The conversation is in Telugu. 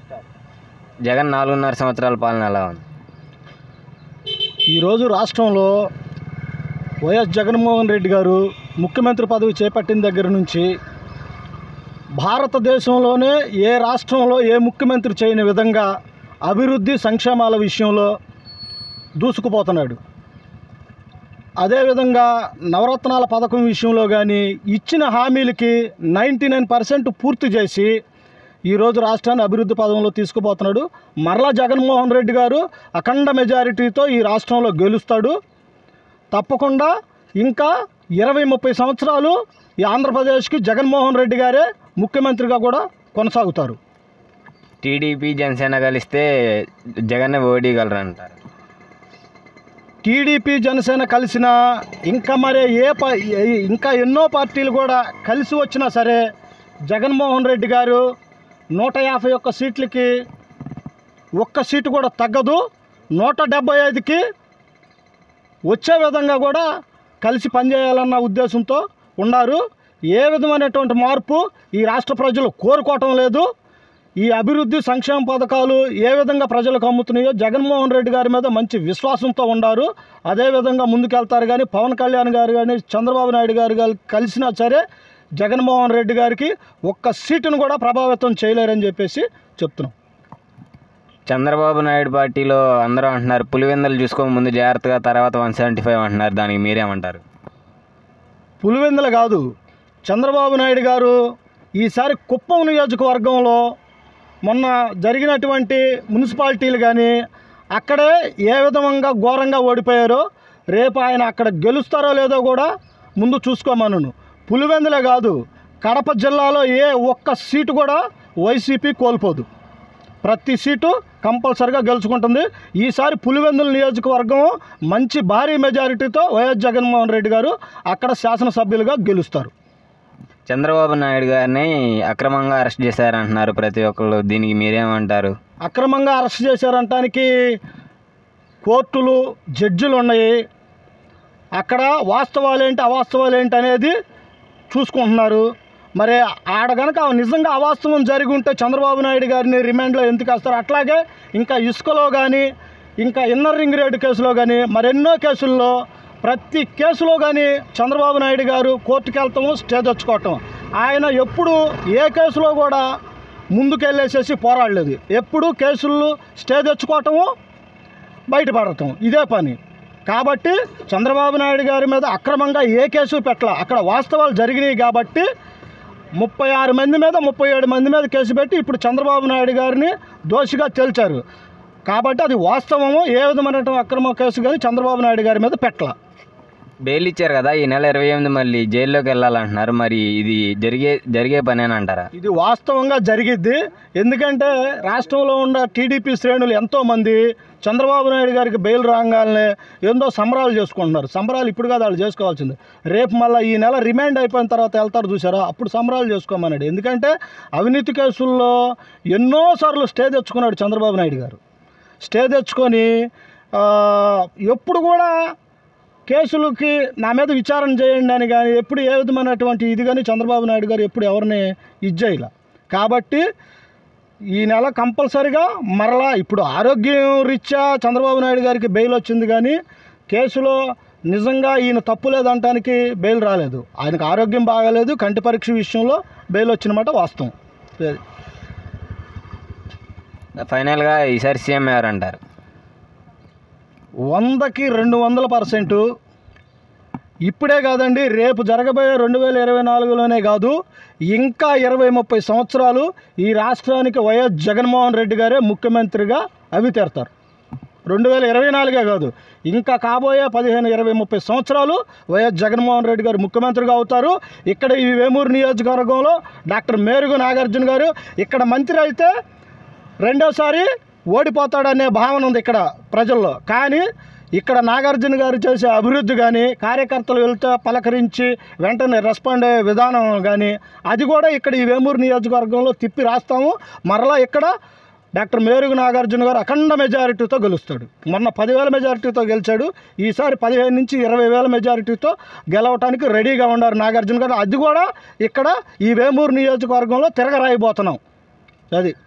జగన్ నాలుగున్నర సంవత్సరాల పాలన ఎలా ఉంది ఈరోజు రాష్ట్రంలో వైఎస్ జగన్మోహన్ రెడ్డి గారు ముఖ్యమంత్రి పదవి చేపట్టిన దగ్గర నుంచి భారతదేశంలోనే ఏ రాష్ట్రంలో ఏ ముఖ్యమంత్రి చేయని విధంగా అభివృద్ధి సంక్షేమాల విషయంలో దూసుకుపోతున్నాడు అదేవిధంగా నవరత్నాల పథకం విషయంలో కానీ ఇచ్చిన హామీలకి నైంటీ నైన్ పర్సెంట్ పూర్తి చేసి ఈరోజు రాష్ట్రాన్ని అభివృద్ధి పదంలో తీసుకుపోతున్నాడు మరలా జగన్మోహన్ రెడ్డి గారు అఖండ మెజారిటీతో ఈ రాష్ట్రంలో గెలుస్తాడు తప్పకుండా ఇంకా ఇరవై ముప్పై సంవత్సరాలు ఈ ఆంధ్రప్రదేశ్కి జగన్మోహన్ రెడ్డి గారే ముఖ్యమంత్రిగా కూడా కొనసాగుతారు టీడీపీ జనసేన కలిస్తే జగన్నే ఓడిగలరు అంటారు టీడీపీ జనసేన కలిసిన ఇంకా మరే ఏ ప ఏ- ఇంకా ఎన్నో పార్టీలు కూడా కలిసి వచ్చినా సరే జగన్మోహన్ రెడ్డి గారు నూట యాభై ఒక్క సీట్లకి ఒక్క సీటు కూడా తగ్గదు నూట డెబ్బై ఐదుకి వచ్చే విధంగా కూడా కలిసి పనిచేయాలన్న ఉద్దేశంతో ఉన్నారు ఏ విధమైనటువంటి మార్పు ఈ రాష్ట్ర ప్రజలు కోరుకోవటం లేదు ఈ అభివృద్ధి సంక్షేమ పథకాలు ఏ విధంగా ప్రజలకు అమ్ముతున్నాయో జగన్మోహన్ రెడ్డి గారి మీద మంచి విశ్వాసంతో ఉన్నారు అదేవిధంగా ముందుకెళ్తారు కానీ పవన్ కళ్యాణ్ గారు కానీ చంద్రబాబు నాయుడు గారు గారు కలిసినా సరే జగన్మోహన్ రెడ్డి గారికి ఒక్క సీటును కూడా ప్రభావితం చేయలేరని చెప్పేసి చెప్తున్నాం చంద్రబాబు నాయుడు పార్టీలో అందరూ అంటున్నారు పులివెందులు చూసుకోక ముందు జాగ్రత్తగా తర్వాత వన్ సెవెంటీ ఫైవ్ అంటున్నారు దానికి మీరేమంటారు పులివెందుల కాదు చంద్రబాబు నాయుడు గారు ఈసారి కుప్పం నియోజకవర్గంలో మొన్న జరిగినటువంటి మున్సిపాలిటీలు కానీ అక్కడే ఏ విధంగా ఘోరంగా ఓడిపోయారో రేపు ఆయన అక్కడ గెలుస్తారో లేదో కూడా ముందు చూసుకోమను పులివెందులే కాదు కడప జిల్లాలో ఏ ఒక్క సీటు కూడా వైసీపీ కోల్పోదు ప్రతి సీటు కంపల్సరిగా గెలుచుకుంటుంది ఈసారి పులివెందుల నియోజకవర్గం మంచి భారీ మెజారిటీతో వైఎస్ జగన్మోహన్ రెడ్డి గారు అక్కడ శాసనసభ్యులుగా గెలుస్తారు చంద్రబాబు నాయుడు గారిని అక్రమంగా అరెస్ట్ చేశారంటున్నారు ప్రతి ఒక్కళ్ళు దీనికి మీరేమంటారు అక్రమంగా అరెస్ట్ చేశారంటానికి కోర్టులు జడ్జిలు ఉన్నాయి అక్కడ వాస్తవాలు ఏంటి అవాస్తవాలు ఏంటి అనేది చూసుకుంటున్నారు మరి ఆడ గనక నిజంగా అవాస్తవం జరిగి ఉంటే చంద్రబాబు నాయుడు గారిని రిమాండ్లో ఎందుకు వేస్తారు అట్లాగే ఇంకా ఇసుకలో కానీ ఇంకా ఇన్నర్ రింగ్ రోడ్డు కేసులో కానీ మరెన్నో కేసుల్లో ప్రతి కేసులో కానీ చంద్రబాబు నాయుడు గారు కోర్టుకు వెళ్తాము స్టే తెచ్చుకోవటం ఆయన ఎప్పుడు ఏ కేసులో కూడా ముందుకెళ్ళేసేసి పోరాడలేదు ఎప్పుడు కేసులు స్టే తెచ్చుకోవటము బయటపడటం ఇదే పని కాబట్టి చంద్రబాబు నాయుడు గారి మీద అక్రమంగా ఏ కేసు పెట్టాల అక్కడ వాస్తవాలు జరిగినాయి కాబట్టి ముప్పై ఆరు మంది మీద ముప్పై ఏడు మంది మీద కేసు పెట్టి ఇప్పుడు చంద్రబాబు నాయుడు గారిని దోషిగా తేల్చారు కాబట్టి అది వాస్తవము ఏ విధమైనటువంటి అక్రమ కేసు కానీ చంద్రబాబు నాయుడు గారి మీద పెట్టాల బెయిల్ ఇచ్చారు కదా ఈ నెల ఇరవై ఎనిమిది మళ్ళీ జైల్లోకి వెళ్ళాలంటున్నారు మరి ఇది జరిగే జరిగే పనేనంటారా ఇది వాస్తవంగా జరిగిద్ది ఎందుకంటే రాష్ట్రంలో ఉన్న టీడీపీ శ్రేణులు ఎంతోమంది చంద్రబాబు నాయుడు గారికి బెయిల్ రాగానే ఏందో సంబరాలు చేసుకుంటున్నారు సంబరాలు ఇప్పుడు కాదు వాళ్ళు చేసుకోవాల్సింది రేపు మళ్ళీ ఈ నెల రిమాండ్ అయిపోయిన తర్వాత వెళ్తారు చూసారా అప్పుడు సంబరాలు చేసుకోమన్నాడు ఎందుకంటే అవినీతి కేసుల్లో ఎన్నోసార్లు స్టే తెచ్చుకున్నాడు చంద్రబాబు నాయుడు గారు స్టే తెచ్చుకొని ఆ, ఎప్పుడు కూడా కేసులకి నా మీద విచారణ చేయండి అని కానీ ఎప్పుడు ఏ విధమైనటువంటి ఇది కానీ చంద్రబాబు నాయుడు గారు ఎప్పుడు ఎవరిని ఇచ్చేయాల కాబట్టి ఈ నెల కంపల్సరిగా మరలా ఇప్పుడు ఆరోగ్యం రీత్యా చంద్రబాబు నాయుడు గారికి బెయిల్ వచ్చింది కానీ కేసులో నిజంగా ఈయన తప్పు లేదంటానికి బెయిల్ రాలేదు ఆయనకు ఆరోగ్యం బాగాలేదు కంటి పరీక్ష విషయంలో బెయిల్ వచ్చినమాట వాస్తవం అది. ఫైనల్గా ఈసారి సీఎం ఎవరంటారు వందకి రెండు వందల పర్సెంట్ ఇప్పుడే కాదండి రేపు జరగబోయే రెండు వేల ఇరవై నాలుగులోనే కాదు ఇంకా ఇరవై ముప్పై సంవత్సరాలు ఈ రాష్ట్రానికి వైఎస్ జగన్మోహన్ రెడ్డి గారే ముఖ్యమంత్రిగా అవి తీరుతారు రెండు వేల ఇరవై నాలుగే కాదు ఇంకా కాబోయే పదిహేను ఇరవై ముప్పై సంవత్సరాలు వైఎస్ జగన్మోహన్ రెడ్డి గారు ముఖ్యమంత్రిగా అవుతారు ఇక్కడ ఈ వేమూరు నియోజకవర్గంలో డాక్టర్ మేరుగు నాగార్జున గారు ఇక్కడ మంత్రి అయితే రెండోసారి ఓడిపోతాడనే భావన ఉంది ఇక్కడ ప్రజల్లో కానీ ఇక్కడ నాగార్జున గారు చేసే అభివృద్ధి కానీ కార్యకర్తలు వెళ్తే పలకరించి వెంటనే రెస్పాండ్ అయ్యే విధానం కానీ అది కూడా ఇక్కడ ఈ వేమూరు నియోజకవర్గంలో తిప్పి రాస్తాము మరలా ఇక్కడ డాక్టర్ మేరుగు నాగార్జున గారు అఖండ మెజారిటీతో గెలుస్తాడు మొన్న పదివేల మెజారిటీతో గెలిచాడు ఈసారి పదిహేను నుంచి ఇరవై వేల మెజారిటీతో గెలవటానికి రెడీగా ఉన్నారు నాగార్జున గారు అది కూడా ఇక్కడ ఈ వేమూరు నియోజకవర్గంలో తిరగరాయిపోతున్నాం అది